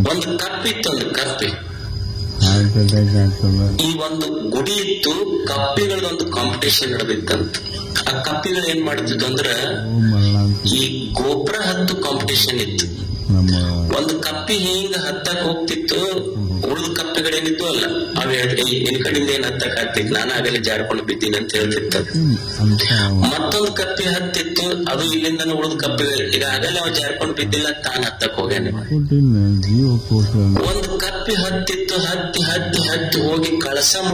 ಒಂದು ಕಪ್ಪಿತ್ತು ಒಂದು ಕಪ್ಪಿ heart attack ಆಗ್ತದ ಈ ಒಂದು ಗುಡಿ ಇತ್ತು ಕಪ್ಪಿಗಳದೊಂದು ಕಾಂಪಿಟೇಷನ್ ನಡೆದಿತ್ತಂತ ಆ ಕಪ್ಪಿಗಳು ಏನ್ ಮಾಡ್ತಿದ್ವು ಅಂದ್ರ ಓ ಮರಣ ಅಂತ ಈ ಗೋಪುರ ಹತ್ತು ಕಾಂಪಿಟೇಷನ್ ಇತ್ತು ನಮ್ಮ ಒಂದು ಕಪ್ಪಿ ಹಿಂಗ ಹತ್ತಕ್ ಹೋಗ್ತಿತ್ತು ಉಳಿದ ಕಪ್ಪಿಗಳೇನಿತ್ತು ಅಲ್ಲ ಅವ್ ಈ ಕಡೆಯಿಂದ ಏನ್ ಹತ್ತಕ್ ಆಗ್ತಿತ್ತು ನಾನು ಆಗಲೇ ಜಾಡ್ಕೊಂಡು ಬಿದ್ದೀನಿ ಅಂತ ಹೇಳ್ತಿತ್ತು ಅದು. ಹ್ಮ್, ಅಂತ ಮತ್ತೊಂದು ಕಪ್ಪಿ ಹತ್ತಿತ್ತು ಅದು ಇಲ್ಲಿಂದ ಉಳಿದ ಕಪ್ಪಿಗಳು ಈಗ ಆಗಲೇ ಅವ ಜಾಡ್ಕೊಂಡು ಬಿದ್ದಿಲ್ಲ ತಾನ್ ಹತ್ತಕ್ ಹೋಗ್ಯಾನೆ ಕೊಟ್ಟಿನ ಜೀವ ಕೋಶ ಒಂದು ಕಪ್ಪಿ ಹತ್ತಿತ್ತು ಹತ್ತಿ ಹತ್ತಿ ಹತ್ತಿ ಹೋಗಿ ಕಳಸ